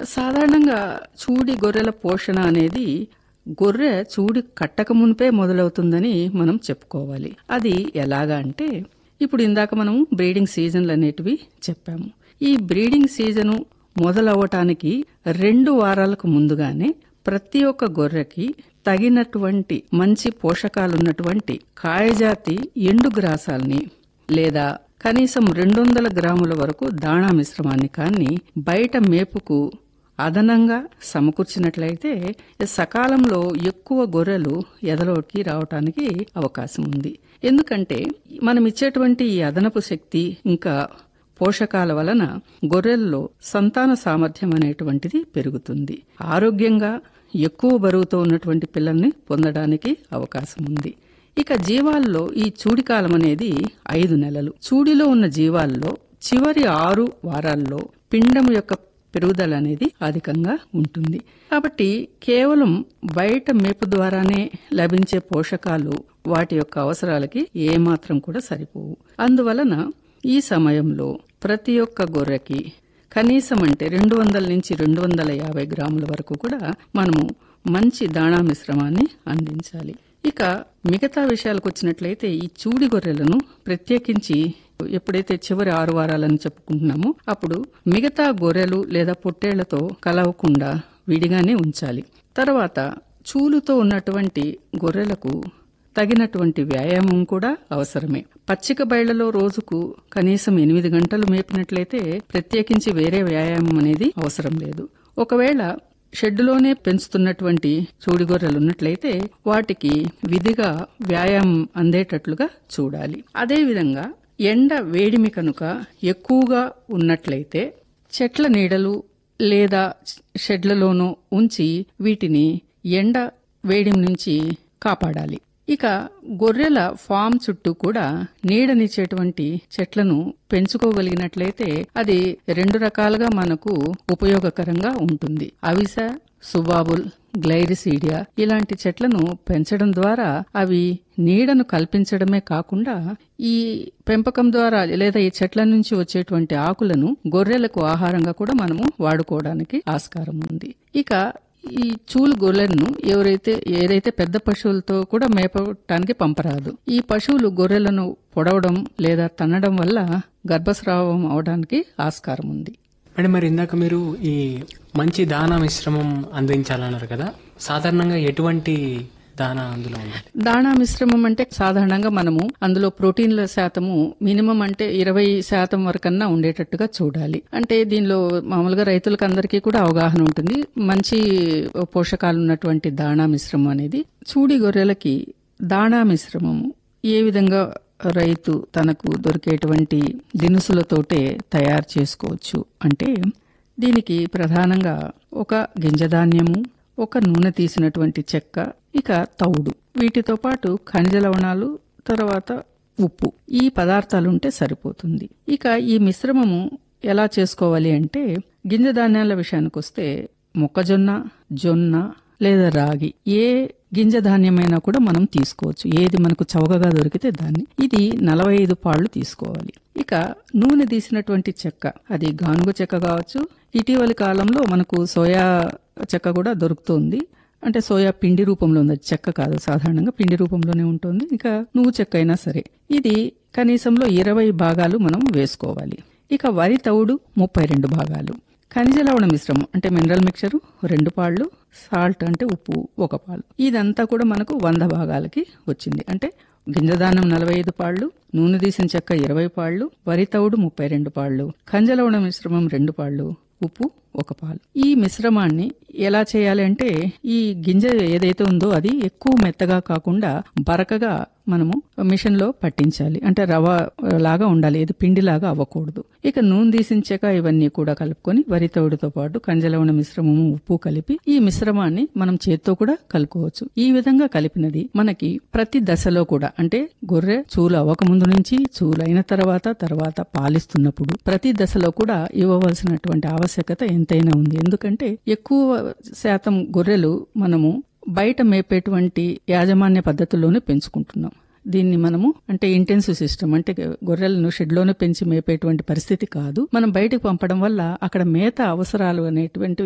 సాధారణంగా చూడి గొర్రెల పోషణ అనేది గొర్రె చూడి కట్టక మునిపే మొదలవుతుందని మనం చెప్పుకోవాలి అది ఎలాగా అంటే ఇప్పుడు ఇందాక మనం బ్రీడింగ్ సీజన్లు అనేటివి చెప్పాము ఈ బ్రీడింగ్ సీజను మొదలవటానికి రెండు వారాలకు ముందుగానే ప్రతి ఒక్క గొర్రెకి తగినటువంటి మంచి పోషకాలున్నటువంటి కాయజాతి ఎండు గ్రాసాల్ని లేదా కనీసం రెండు వందల గ్రాముల వరకు దాణా మిశ్రమాన్ని కానీ బయట మేపుకు అదనంగా సమకూర్చినట్లయితే సకాలంలో ఎక్కువ గొర్రెలు ఎదలోకి రావటానికి అవకాశం ఉంది ఎందుకంటే మనం ఇచ్చేటువంటి ఈ అదనపు శక్తి ఇంకా పోషకాల వలన గొర్రెల్లో సంతాన సామర్థ్యం అనేటువంటిది పెరుగుతుంది ఆరోగ్యంగా ఎక్కువ బరువుతో ఉన్నటువంటి పిల్లల్ని పొందడానికి అవకాశం ఉంది ఇక జీవాల్లో ఈ చూడికాలం అనేది ఐదు నెలలు చూడిలో ఉన్న జీవాల్లో చివరి ఆరు వారాల్లో పిండం యొక్క పెరుగుదల అనేది అధికంగా ఉంటుంది కాబట్టి కేవలం బయట మేపు ద్వారానే లభించే పోషకాలు వాటి యొక్క అవసరాలకి ఏమాత్రం కూడా సరిపోవు అందువలన ఈ సమయంలో ప్రతి ఒక్క గొర్రెకి కనీసం అంటే రెండు వందల నుంచి రెండు వందల యాభై గ్రాముల వరకు కూడా మనము మంచి దాణా మిశ్రమాన్ని అందించాలి ఇక మిగతా విషయాలకు వచ్చినట్లయితే ఈ చూడి గొర్రెలను ప్రత్యేకించి ఎప్పుడైతే చివరి ఆరు వారాలని చెప్పుకుంటున్నామో అప్పుడు మిగతా గొర్రెలు లేదా పొట్టేళ్లతో కలవకుండా విడిగానే ఉంచాలి తర్వాత చూలుతో ఉన్నటువంటి గొర్రెలకు తగినటువంటి వ్యాయామం కూడా అవసరమే పచ్చిక బయళ్లలో రోజుకు కనీసం ఎనిమిది గంటలు మేపినట్లయితే ప్రత్యేకించి వేరే వ్యాయామం అనేది అవసరం లేదు ఒకవేళ షెడ్డులోనే పెంచుతున్నటువంటి చూడిగొర్రెలు ఉన్నట్లయితే వాటికి విధిగా వ్యాయామం అందేటట్లుగా చూడాలి అదేవిధంగా ఎండ వేడిమి కనుక ఎక్కువగా ఉన్నట్లయితే చెట్ల నీడలు లేదా షెడ్లలోనూ ఉంచి వీటిని ఎండ వేడిమి నుంచి కాపాడాలి ఇక గొర్రెల ఫామ్ చుట్టూ కూడా నీడనిచ్చేటువంటి చెట్లను పెంచుకోగలిగినట్లయితే అది రెండు రకాలుగా మనకు ఉపయోగకరంగా ఉంటుంది అవిస సుబాబుల్ గ్లైరిసీడియా ఇలాంటి చెట్లను పెంచడం ద్వారా అవి నీడను కల్పించడమే కాకుండా ఈ పెంపకం ద్వారా లేదా ఈ చెట్ల నుంచి వచ్చేటువంటి ఆకులను గొర్రెలకు ఆహారంగా కూడా మనము వాడుకోవడానికి ఆస్కారం ఉంది ఇక ఈ చూలు గొర్రెలను ఎవరైతే ఏదైతే పెద్ద పశువులతో కూడా మేపటానికి పంపరాదు ఈ పశువులు గొర్రెలను పొడవడం లేదా తన్నడం వల్ల గర్భస్రావం అవడానికి ఆస్కారం ఉంది మేడం మరి ఇందాక మీరు ఈ మంచి దానా మిశ్రమం అందించాలన్నారు కదా సాధారణంగా ఎటువంటి దానా అందులో ఉంది దాణా మిశ్రమం అంటే సాధారణంగా మనము అందులో ప్రోటీన్ల శాతము మినిమం అంటే ఇరవై శాతం వరకన్నా ఉండేటట్టుగా చూడాలి అంటే దీనిలో మామూలుగా రైతులకు అందరికీ కూడా అవగాహన ఉంటుంది మంచి పోషకాలు ఉన్నటువంటి దాణా మిశ్రమం అనేది చూడి గొర్రెలకి దాణా మిశ్రమము ఏ విధంగా రైతు తనకు దొరికేటువంటి దినుసులతోటే తయారు చేసుకోవచ్చు అంటే దీనికి ప్రధానంగా ఒక గింజధాన్యము ఒక నూనె తీసినటువంటి చెక్క ఇక తౌడు వీటితో పాటు ఖనిజ లవణాలు తర్వాత ఉప్పు ఈ పదార్థాలు ఉంటే సరిపోతుంది ఇక ఈ మిశ్రమము ఎలా చేసుకోవాలి అంటే గింజ ధాన్యాల విషయానికి వస్తే మొక్కజొన్న జొన్న లేదా రాగి ఏ గింజ ధాన్యమైనా కూడా మనం తీసుకోవచ్చు ఏది మనకు చౌకగా దొరికితే దాన్ని ఇది నలభై ఐదు పాళ్లు తీసుకోవాలి ఇక నూనె తీసినటువంటి చెక్క అది గానుగ చెక్క కావచ్చు ఇటీవలి కాలంలో మనకు సోయా చెక్క కూడా దొరుకుతుంది అంటే సోయా పిండి రూపంలో ఉంది అది చెక్క కాదు సాధారణంగా పిండి రూపంలోనే ఉంటుంది ఇక నువ్వు చెక్క అయినా సరే ఇది కనీసంలో ఇరవై భాగాలు మనం వేసుకోవాలి ఇక వరి తవుడు ముప్పై రెండు భాగాలు ఖనిజ లవణ మిశ్రమం అంటే మినరల్ మిక్చరు రెండు పాళ్ళు సాల్ట్ అంటే ఉప్పు ఒక పాలు ఇదంతా కూడా మనకు వంద భాగాలకి వచ్చింది అంటే గింజదానం నలభై ఐదు పాళ్లు నూనె తీసిన చెక్క ఇరవై పాళ్లు వరి తవుడు ముప్పై రెండు పాళ్లు ఖంజలవణ మిశ్రమం రెండు పాళ్లు ఉప్పు ఒక పాలు ఈ మిశ్రమాన్ని ఎలా చేయాలి అంటే ఈ గింజ ఏదైతే ఉందో అది ఎక్కువ మెత్తగా కాకుండా బరకగా మనము మిషన్ లో పట్టించాలి అంటే రవ లాగా ఉండాలి ఇది పిండిలాగా అవ్వకూడదు ఇక నూనె తీసించాక ఇవన్నీ కూడా కలుపుకొని వరి తవుడుతో పాటు కంజలవణ మిశ్రమము ఉప్పు కలిపి ఈ మిశ్రమాన్ని మనం చేత్తో కూడా కలుపుకోవచ్చు ఈ విధంగా కలిపినది మనకి ప్రతి దశలో కూడా అంటే గొర్రె చూలు అవ్వకముందు నుంచి చూలు అయిన తర్వాత తర్వాత పాలిస్తున్నప్పుడు ప్రతి దశలో కూడా ఇవ్వవలసినటువంటి ఆవశ్యకత ఎంతైనా ఉంది ఎందుకంటే ఎక్కువ శాతం గొర్రెలు మనము బయట మేపేటువంటి యాజమాన్య పద్ధతుల్లోనే పెంచుకుంటున్నాం దీన్ని మనము అంటే ఇంటెన్సివ్ సిస్టమ్ అంటే గొర్రెలను షెడ్లోనే పెంచి మేపేటువంటి పరిస్థితి కాదు మనం బయటకు పంపడం వల్ల అక్కడ మేత అవసరాలు అనేటువంటి